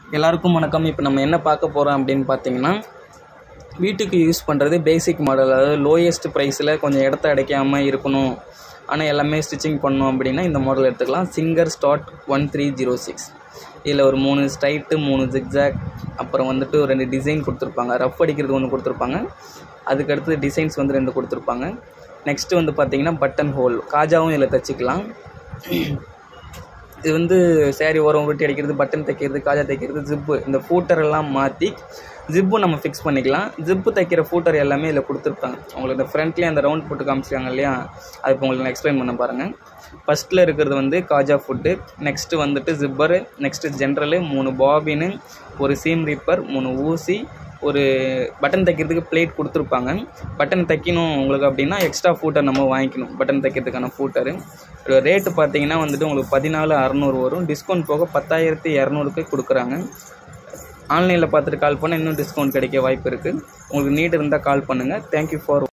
எல்லாருக்கும் வணக்கம் இப்போ நம்ம என்ன பார்க்க போகிறோம் அப்படின்னு பார்த்தீங்கன்னா வீட்டுக்கு யூஸ் பண்ணுறது பேசிக் மாடல் அதாவது லோயஸ்ட் ப்ரைஸில் கொஞ்சம் இடத்த அடைக்காமல் இருக்கணும் ஆனால் எல்லாமே ஸ்டிச்சிங் பண்ணணும் அப்படின்னா இந்த மாடல் எடுத்துக்கலாம் Singer start one three zero six இதில் ஒரு மூணு ஸ்ட்ரைட்டு மூணு ஜிக்ஸாக் அப்புறம் வந்துட்டு ஒரு ரெண்டு டிசைன் கொடுத்துருப்பாங்க ரஃப் அடிக்கிறது ஒன்று கொடுத்துருப்பாங்க அதுக்கு அடுத்து டிசைன்ஸ் வந்து ரெண்டு கொடுத்துருப்பாங்க நெக்ஸ்ட்டு வந்து பார்த்தீங்கன்னா பட்டன் ஹோல் காஜாவும் இதில் தைச்சிக்கலாம் இது வந்து சேரீ ஓரம் உருட்டி அடிக்கிறது பட்டன் தைக்கிறது காஜா தைக்கிறது ஜிப்பு இந்த ஃபூட்டர் எல்லாம் மாற்றி ஜிப்பு நம்ம ஃபிக்ஸ் பண்ணிக்கலாம் ஜிப்பு தைக்கிற ஃபூட்டர் எல்லாமே இதில் கொடுத்துருப்பாங்க உங்களுக்கு இந்த ஃப்ரண்ட்லேயே அந்த ரவுண்ட் போட்டு காமிச்சிருக்காங்க இல்லையா அது இப்போ உங்களுக்கு நான் எக்ஸ்பிளைன் பண்ண பாருங்கள் ஃபஸ்ட்டில் இருக்கிறது வந்து காஜா ஃபுட்டு நெக்ஸ்ட்டு வந்துட்டு ஜிப்பரு நெக்ஸ்ட்டு ஜென்ரலு மூணு பாபின்னு ஒரு சீம் ரீப்பர் மூணு ஊசி ஒரு பட்டன் தைக்கிறதுக்கு பிளேட் கொடுத்துருப்பாங்க பட்டன் தைக்கணும் உங்களுக்கு அப்படின்னா எக்ஸ்ட்ரா ஃபூட்டர் நம்ம வாங்கிக்கணும் பட்டன் தைக்கிறதுக்கான ஃபூட்டரு ரேட்டு பார்த்தீங்கன்னா வந்துட்டு உங்களுக்கு பதினாலு அறநூறு வரும் டிஸ்கவுண்ட் போக பத்தாயிரத்தி இரநூறுக்கு கொடுக்குறாங்க ஆன்லைனில் பார்த்துட்டு கால் பண்ணால் இன்னும் டிஸ்கவுண்ட் கிடைக்க வாய்ப்பு இருக்குது உங்களுக்கு நீட் இருந்தால் கால் பண்ணுங்கள் தேங்க்யூ ஃபார்